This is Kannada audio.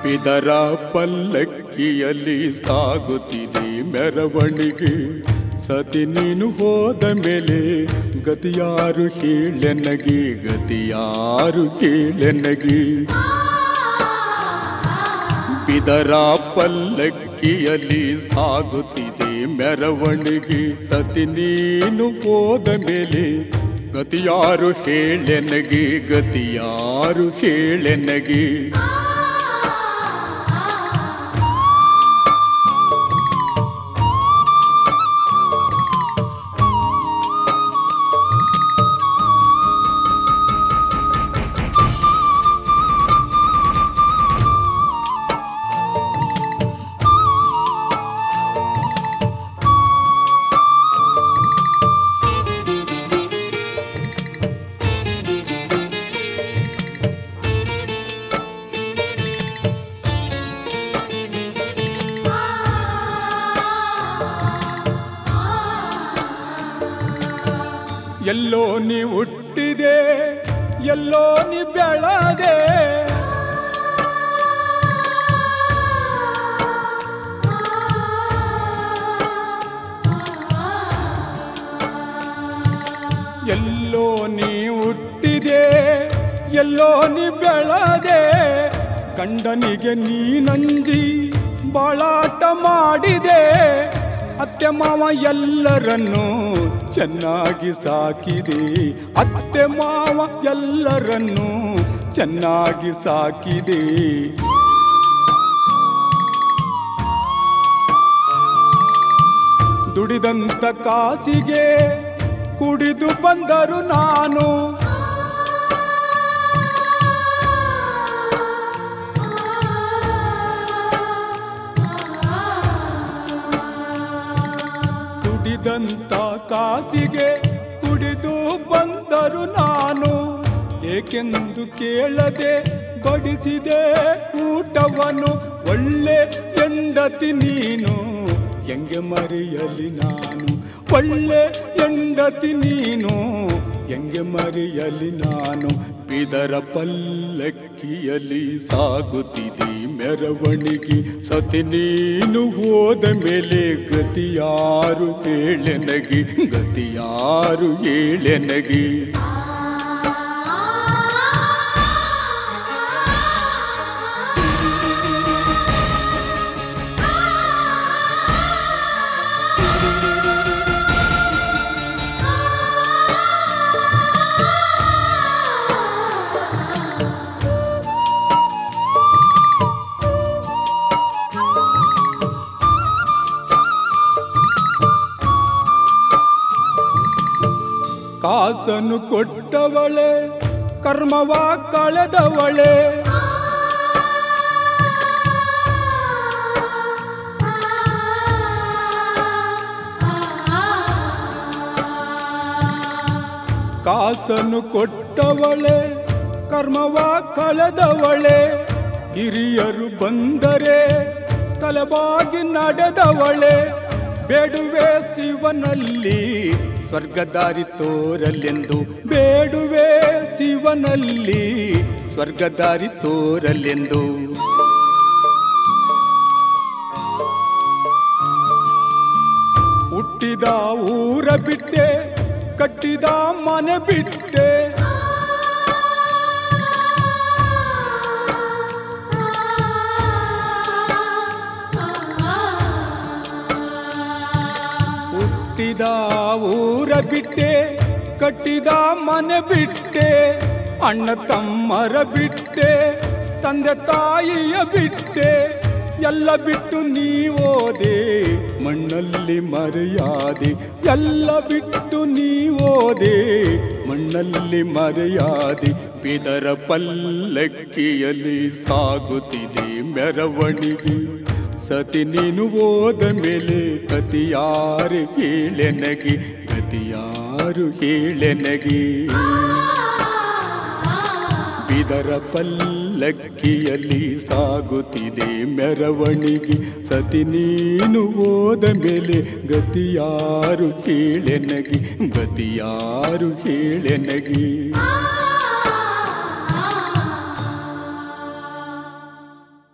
ಬಿದರ ಪಲ್ಲಕ್ಕಿಯಲ್ಲಿ ಸಾಗುತ್ತಿದೆ ಮೆರವಣಿಗೆ ಸತಿ ನೀನು ಹೋದ ಮೇಲೆ ಗತಿಯಾರು ಹೇಳೆನಗೆ ಗತಿಯಾರು ಹೇಳೆನಗೆ ಬಿದರ ಪಲ್ಲಕ್ಕಿಯಲ್ಲಿ ಸಾಗುತ್ತಿದೆ ಮೆರವಣಿಗೆ ಸತಿ ನೀನು ಹೋದ ಮೇಲೆ ಗತಿಯಾರು ಹೇಳೆನಗೆ ಗತಿಯಾರು ಹೇಳೆನಗೆ ಎಲ್ಲೋ ನೀ ಹುಟ್ಟಿದೆ ಎಲ್ಲೋ ನೀ ಬೆಳದೆ ಎಲ್ಲೋ ನೀ ಹುಟ್ಟಿದೆ ಎಲ್ಲೋ ನೀ ಬೆಳದೆ ಗಂಡನಿಗೆ ನೀನಂದಿ ಬಾಳಾಟ ಮಾಡಿದೆ ಅತ್ತೆ ಮಾವ ಎಲ್ಲರನ್ನು ಚೆನ್ನಾಗಿ ಸಾಕಿದೆ ಅತ್ತೆ ಮಾವ ಎಲ್ಲರನ್ನು ಚೆನ್ನಾಗಿ ಸಾಕಿದೆ ದುಡಿದಂತ ಕಾಸಿಗೆ ಕುಡಿದು ಬಂದರು ನಾನು ದುಡಿದಂತ ಕಾಸಿಗೆ ಕುಡಿದು ಬಂದರು ನಾನು ಏಕೆಂದು ಕೇಳದೆ ಬಡಿಸಿದೆ ಊಟವನ್ನು ಒಳ್ಳೆ ಹೆಂಡತಿ ನೀನು ಹೆಂಗೆ ಮರೆಯಲಿ ನಾನು ಒಳ್ಳೆ ಹೆಂಡತಿ ನೀನು ಹೆಂಗೆ ಮರೆಯಲಿ ನಾನು ಬಿದರ ಪಲ್ಲಕ್ಕಿಯಲ್ಲಿ ಸಾಗುತ್ತಿದೆ ಮೆರವಣಿಗೆ ಸತಿ ನೀನು ಹೋದ ಮೇಲೆ ಗತಿಯಾರು ಏಳೆನಗಿ ಗತಿಯಾರು ಏಳೆನಗಿ ಕಾಸನ್ನು ಕೊಟ್ಟವಳೆ ಕರ್ಮವ ಕಳೆದವಳೆ ಕಾಸನ್ನು ಕೊಟ್ಟವಳೆ ಕರ್ಮವ ಕಳೆದವಳೆ ಹಿರಿಯರು ಬಂದರೆ ತಲೆಬಾಗಿ ನಡೆದವಳೆ ಬೇಡುವೆ ಶಿವನಲ್ಲಿ ಸ್ವರ್ಗದಾರಿ ತೋರಲೆಂದು ಬೇಡುವೆ ಶಿವನಲ್ಲಿ ಸ್ವರ್ಗದಾರಿ ತೋರಲೆಂದು ಹುಟ್ಟಿದ ಊರ ಬಿಟ್ಟೆ ಕಟ್ಟಿದ ಮನೆ ಬಿಟ್ಟೆ ಹುಟ್ಟಿದ ಊರ ಬಿಟ್ಟೆ ಕಟ್ಟಿದ ಮನೆ ಬಿಟ್ಟೆ ಅಣ್ಣ ತಮ್ಮರ ಬಿಟ್ಟೆ ತಂದೆ ತಾಯಿಯ ಬಿಟ್ಟೆ ಎಲ್ಲ ಬಿಟ್ಟು ನೀವೋದೆ ಮಣ್ಣಲ್ಲಿ ಮರೆಯಾದೆ ಎಲ್ಲ ಬಿಟ್ಟು ನೀವೋದೆ ಮಣ್ಣಲ್ಲಿ ಮರೆಯಾದೆ ಬಿದರ ಪಲ್ಲಕ್ಕಿಯಲ್ಲಿ ಸಾಗುತ್ತಿದೆ ಮೆರವಣಿಗೆ ಸತಿ ನೀನು ಹೋದ ಮೇಲೆ ಕತಿಯಾರು ಹೇಳೆನಗೆ ಕತಿಯಾರು ಹೇಳೆನಗೆ ಬಿದರ ಪಲ್ಲಕ್ಕಿಯಲ್ಲಿ ಸಾಗುತ್ತಿದೆ ಮೆರವಣಿಗೆ ಸತಿ ನೀನು ಹೋದ ಮೇಲೆ ಗತಿಯಾರು ಹೇಳೆನಗೆ ಗತಿಯಾರು ಹೇಳೆನಗೆ ಆ